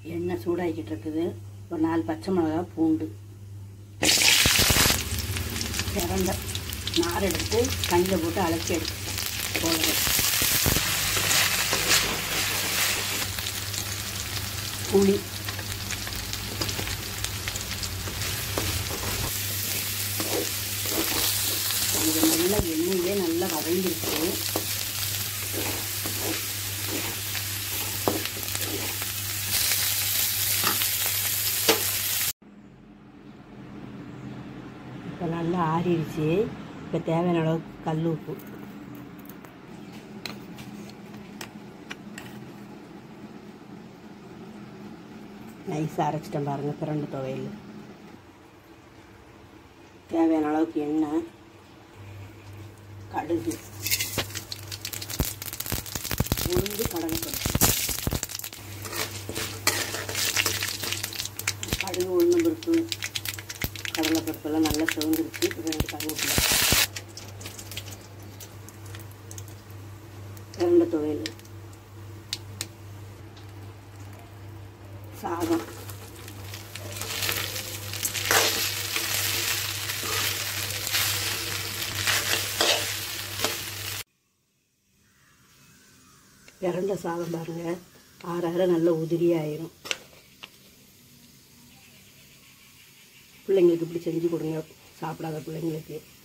எண்ணெய் சூடாக்கிட்டு இருக்குது ஒரு நாலு பச்சை மிளகா பூண்டு திறந்த நார் எடுத்து கஞ்சில் போட்டு அலசி எடுத்து போடுறது புளி இது நல்லா எண்ணெயிலே நல்லா வதங்கிருக்கு இப்போ நல்லா ஆறிடுச்சு இப்போ தேவையான அளவுக்கு கல் உப்பு நைஸாக அரைச்சிட்டேன் பாருங்கள் பிரண்டு துவையல் தேவையான அளவுக்கு எண்ணெய் கடுகு உளுந்து கடலைப்பருப்பு கடுகு உளுந்து பருப்பு கடலைப்பருப்பெல்லாம் நல்லா சிவந்துருச்சு ரெண்டு கருவேப்பிலை ரெண்டு துவையல் சாதம் இறந்த சாதம் பாருங்க ஆற ஆற நல்ல உதிரியாயிரும் பிள்ளைங்களுக்கு இப்படி செஞ்சு கொடுங்க சாப்பிடாத பிள்ளைங்களுக்கு